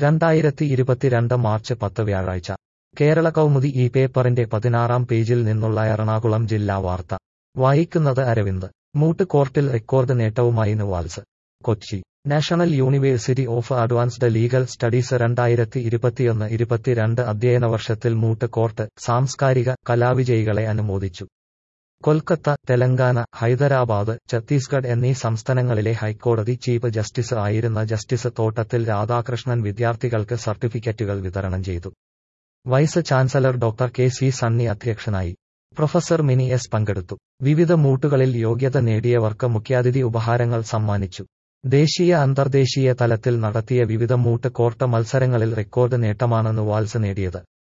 രണ്ടായിരത്തി ഇരുപത്തിരണ്ട് മാർച്ച് പത്ത് വ്യാഴാഴ്ച കേരള കൗമുദി ഈ പേപ്പറിന്റെ പതിനാറാം പേജിൽ നിന്നുള്ള എറണാകുളം ജില്ലാ വാർത്ത വായിക്കുന്നത് അരവിന്ദ് മൂട്ട് കോർട്ടിൽ റെക്കോർഡ് നേട്ടവുമായി NUALS Kochi national university of advanced legal studies രണ്ടായിരത്തി ഇരുപത്തിയൊന്ന് ഇരുപത്തിരണ്ട് അധ്യയന വർഷത്തിൽ മൂട്ട് കോർട്ട് സാംസ്കാരിക കലാവിജയികളെ അനുമോദിച്ചു കൊൽക്കത്ത തെലങ്കാന ഹൈദരാബാദ് ഛത്തീസ്ഗഡ് എന്നീ സംസ്ഥാനങ്ങളിലെ ഹൈക്കോടതി ചീഫ് ജസ്റ്റിസ് ആയിരുന്ന ജസ്റ്റിസ് തോട്ടത്തിൽ രാധാകൃഷ്ണൻ വിദ്യാർത്ഥികൾക്ക് സർട്ടിഫിക്കറ്റുകൾ വിതരണം ചെയ്തു vice chancellor doctor K C Sunny അധ്യക്ഷനായി പ്രൊഫസർ മിനി എസ് പങ്കെടുത്തു വിവിധ മൂട്ടുകളിൽ യോഗ്യത നേടിയവർക്ക് മുഖ്യാതിഥി ഉപഹാരങ്ങൾ സമ്മാനിച്ചു ദേശീയ അന്തർദേശീയ തലത്തിൽ നടത്തിയ വിവിധ മൂട്ട് കോർട്ട് മത്സരങ്ങളിൽ റെക്കോർഡ് നേട്ടമാണ് നുവാൽസ് നേടിയത്